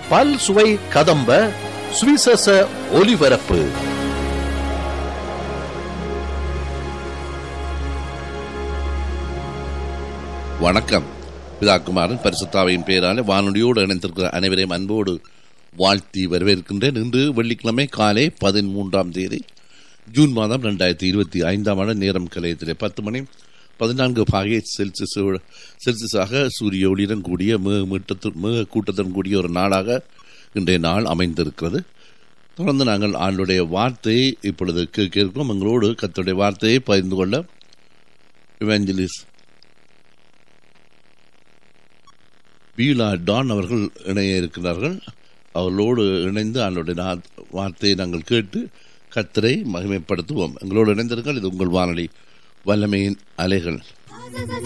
பல் சுவை கதம்ப சுவிசேஷ ஒலிபரப்பு வணக்கம் பிதாக்குமாரன் பரிசுத்தாவையின் பெயராலே வானொலியோடு இணைந்திருக்கிற அனைவரையும் அன்போடு வாழ்த்தி வரவேற்கின்றேன் இன்று வெள்ளிக்கிழமை காலை பதிமூன்றாம் தேதி ஜூன் மாதம் ரெண்டாயிரத்தி இருபத்தி ஐந்தாம் ஆண்டு நேரம் கலையத்திலே பத்து மணி பதினான்கு பாகை செல்சியஸ் செல்சியஸாக சூரிய ஒளியுடன் கூடிய மிக மீட்டத்து மிக கூட்டத்துடன் கூடிய ஒரு நாளாக இன்றைய நாள் அமைந்திருக்கிறது தொடர்ந்து நாங்கள் ஆண்டுடைய வார்த்தையை இப்பொழுது கேட்க இருக்கிறோம் எங்களோடு கத்துடைய வார்த்தையை பகிர்ந்து கொள்ள இவாஞ்சலிஸ் பீலா டான் அவர்கள் இணைய இருக்கிறார்கள் அவர்களோடு இணைந்து அவனுடைய நா- வார்த்தையை நாங்கள் கேட்டு கத்தரை மகிமைப்படுத்துவோம் எங்களோடு இணைந்திருங்கள் இது உங்கள் வானொலி வல்லமையின் அலைகள்